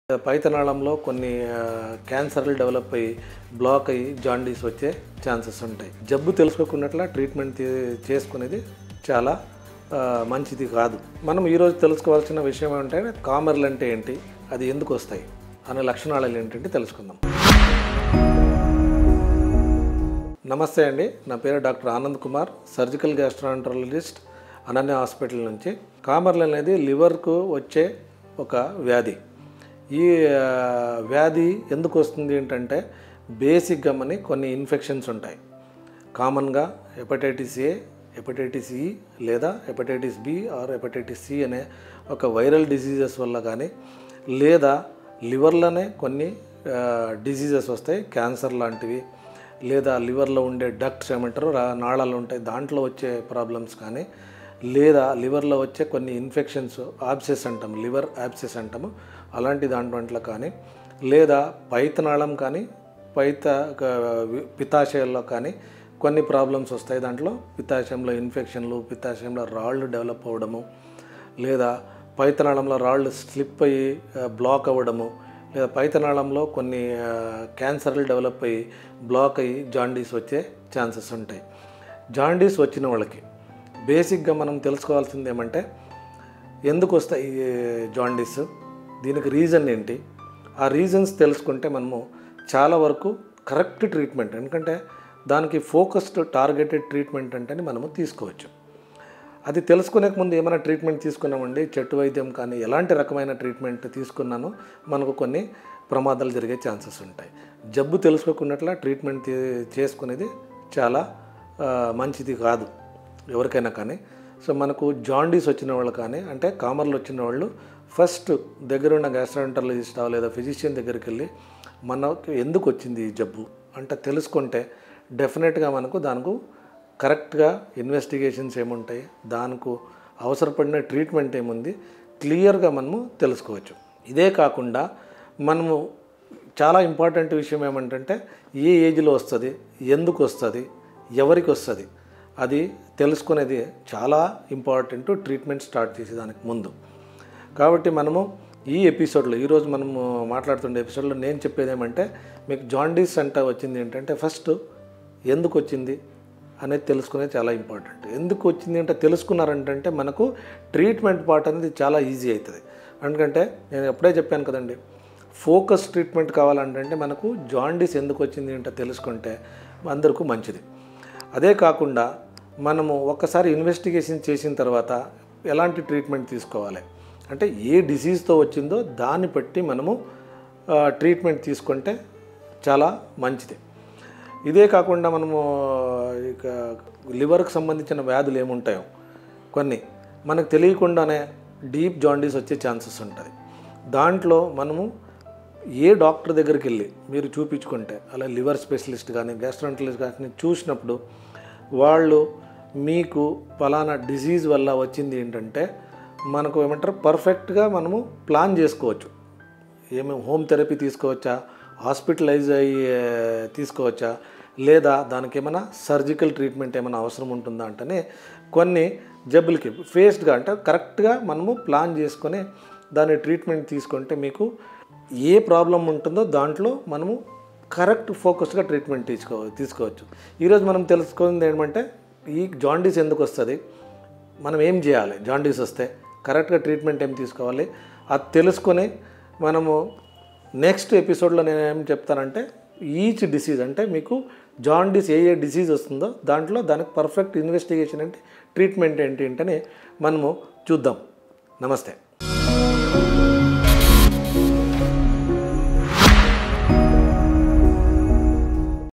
పైతనాళంలో కొన్ని ఆ, క్యాన్సర్లు డెవలప్ అయ్యి బ్లాక్ అయ్యి జాండీస్ వచ్చే ఛాన్సెస్ ఉంటాయి జబ్బు తెలుసుకోకున్నట్ల ట్రీట్మెంట్ తీ- చేసుకునేది చాలా ఆ, మంచిది కాదు మనం ఈరోజు తెలుసుకోవాల్సిన విషయం ఏమంటే కామర్లు అంటే ఏంటి అది ఎందుకు వస్తాయి అనే లక్షణాలు ఏంటంటే తెలుసుకుందాం నమస్తే అండి నా పేరు doctor Anand Kumar surgical gastroenterologist Ananya hospital నుంచి కామర్లు అనేది లివర్కు వచ్చే ఒక వ్యాధి ఈ ఆ, వ్యాధి ఎందుకు వస్తుంది ఏంటంటే బేసిక్గా మన కొన్ని ఇన్ఫెక్షన్స్ ఉంటాయి కామన్గా హెపటైటిస్ ఏ హెపటైటిస్ ఈ లేదా hepatitis B or hepatitis C అనే ఒక వైరల్ డిసీజెస్ వల్ల కానీ లేదా లివర్లోనే కొన్ని డిసీజెస్ వస్తాయి క్యాన్సర్ లాంటివి లేదా లివర్లో ఉండే డక్ట్స్ ఏమంటారు రా- నాళాలు ఉంటాయి దాంట్లో వచ్చే ప్రాబ్లమ్స్ కానీ లేదా లివర్లో వచ్చే కొన్ని ఇన్ఫెక్షన్స్ ఆబ్సెస్ అంటాం లివర్ ఆబ్సెస్ అంటాము అలాంటి దాంట్లో కానీ లేదా పైతనాళం కానీ పైత క- పిత్తాశయాల్లో కానీ కొన్ని ప్రాబ్లమ్స్ వస్తాయి దాంట్లో పిత్తాశయంలో ఇన్ఫెక్షన్లు పిత్తాశయంలో రాళ్ళు డెవలప్ అవ్వడము లేదా పైతనాళంలో రాళ్ళు స్లిప్ అయ్యి ఆ, బ్లాక్ అవ్వడము లేదా పైతనాళంలో కొన్ని ఆ, క్యాన్సర్లు డెవలప్ అయ్యి బ్లాక్ అయ్యి జాండీస్ వచ్చే ఛాన్సెస్ ఉంటాయి జాండీస్ వచ్చిన వాళ్ళకి బేసిక్గా మనం తెలుసుకోవాల్సింది ఏమంటే ఎందుకు వస్తాయి ఈ జాండీస్ దీనికి రీజన్ ఏంటి ఆ రీజన్స్ తెలుసుకుంటే మనము చాలా వరకు కరెక్ట్ ట్రీట్మెంట్ ఎందుకంటే దానికి ఫోకస్డ్ టార్గెటెడ్ ట్రీట్మెంట్ అంటేనే మనము తీసుకోవచ్చు అది తెలుసుకునే ముందు ఏమైనా ట్రీట్మెంట్ తీసుకున్నామండి చెట్టు వైద్యం కానీ ఎలాంటి రకమైన ట్రీట్మెంట్ తీసుకున్నానో మనకు కొన్ని ప్రమాదాలు జరిగే ఛాన్సెస్ ఉంటాయి జబ్బు తెలుసుకోకున్నట్ల ట్రీట్మెంట్ తీ- చేసుకునేది చాలా ఆ, మంచిది కాదు ఎవరికైనా కానీ సో మనకు జాండీస్ వచ్చిన వాళ్ళు కానీ అంటే కామర్లు వచ్చిన వాళ్ళు ఫస్ట్ దగ్గరున్న గ్యాస్ట్రాంటర్లజిస్ట్ లేదా ఫిజిషియన్ దగ్గరికి వెళ్ళి మనకు ఎందుకు వచ్చింది ఈ జబ్బు అంటే తెలుసుకుంటే డెఫినెట్గా మనకు దానికి కరెక్ట్గా ఇన్వెస్టిగేషన్స్ ఏముంటాయి దానికి అవసరపడిన ట్రీట్మెంట్ ఏముంది క్లియర్గా మనము తెలుసుకోవచ్చు ఇదే కాకుండా మనము చాలా ఇంపార్టెంట్ విషయం ఏమంటే ఏ ఏజ్లో వస్తుంది ఎందుకు వస్తుంది ఎవరికి వస్తుంది అది తెలుసుకునేది చాలా ఇంపార్టెంట్ ట్రీట్మెంట్ స్టార్ట్ చేసేదానికి ముందు కాబట్టి మనము ఈ ఎపిసోడ్లో ఈరోజు మనము మాట్లాడుతున్న ఎపిసోడ్లో నేను చెప్పేది ఏమంటే మీకు జాండీస్ అంట వచ్చింది ఏంటంటే ఫస్ట్ ఎందుకు వచ్చింది అనేది తెలుసుకునేది చాలా ఇంపార్టెంట్ ఎందుకు వచ్చింది అంటే తెలుసుకున్నారంటే మనకు ట్రీట్మెంట్ పార్ట్ అనేది చాలా ఈజీ అవుతుంది ఎందుకంటే నేను ఎప్పుడే చెప్పాను కదండి ఫోకస్ ట్రీట్మెంట్ కావాలంటే మనకు జాండీస్ ఎందుకు వచ్చింది అంటే తెలుసుకుంటే అందరికీ మంచిది అదే కాకుండా మనము ఒక్కసారి ఇన్వెస్టిగేషన్ చేసిన తర్వాత ఎలాంటి ట్రీట్మెంట్ తీసుకోవాలి అంటే ఏ డిసీజ్తో వచ్చిందో దాన్ని బట్టి మనము ఆ, ట్రీట్మెంట్ తీసుకుంటే చాలా మంచిది ఇదే కాకుండా మనము ఇక లివర్కి సంబంధించిన వ్యాధులు ఏముంటాయో కొన్ని మనకు తెలియకుండానే డీప్ జాండీస్ వచ్చే ఛాన్సెస్ ఉంటుంది దాంట్లో మనము ఏ డాక్టర్ దగ్గరికి వెళ్ళి మీరు చూపించుకుంటే అలా లివర్ స్పెషలిస్ట్ కానీ గ్యాస్ట్రాంటలిస్ట్ కానీ చూసినప్పుడు వాళ్ళు మీకు పలానా డిసీజ్ వల్ల వచ్చింది ఏంటంటే మనకు ఏమంటారు పర్ఫెక్ట్గా మనము ప్లాన్ చేసుకోవచ్చు ఏమేమి హోమ్ థెరపీ తీసుకోవచ్చా హాస్పిటలైజ్ అయ్యి ఏ, తీసుకోవచ్చా లేదా దానికి ఏమైనా సర్జికల్ ట్రీట్మెంట్ ఏమైనా అవసరం ఉంటుందా అంటేనే కొన్ని జబ్బులకి ఫేస్డ్గా అంటే కరెక్ట్గా మనము ప్లాన్ చేసుకొని దాని ట్రీట్మెంట్ తీసుకుంటే మీకు ఏ ప్రాబ్లం ఉంటుందో దాంట్లో మనము కరెక్ట్ ఫోకస్డ్గా ట్రీట్మెంట్ తీసుకో తీసుకోవచ్చు ఈరోజు మనం తెలుసుకుంది ఏమంటే ఈ జాండీస్ ఎందుకు వస్తుంది మనం ఏం చేయాలి జాండీస్ వస్తే కరెక్ట్గా ట్రీట్మెంట్ ఏం తీసుకోవాలి అది తెలుసుకొని మనము నెక్స్ట్ ఎపిసోడ్లో నేను ఏం చెప్తానంటే ఈచ్ డిసీజ్ అంటే మీకు జాండీస్ ఏ ఏ డిసీజ్ వస్తుందో దాంట్లో దానికి పర్ఫెక్ట్ ఇన్వెస్టిగేషన్ అంటే ట్రీట్మెంట్ ఏంటి ఏంటని మనము చూద్దాం నమస్తే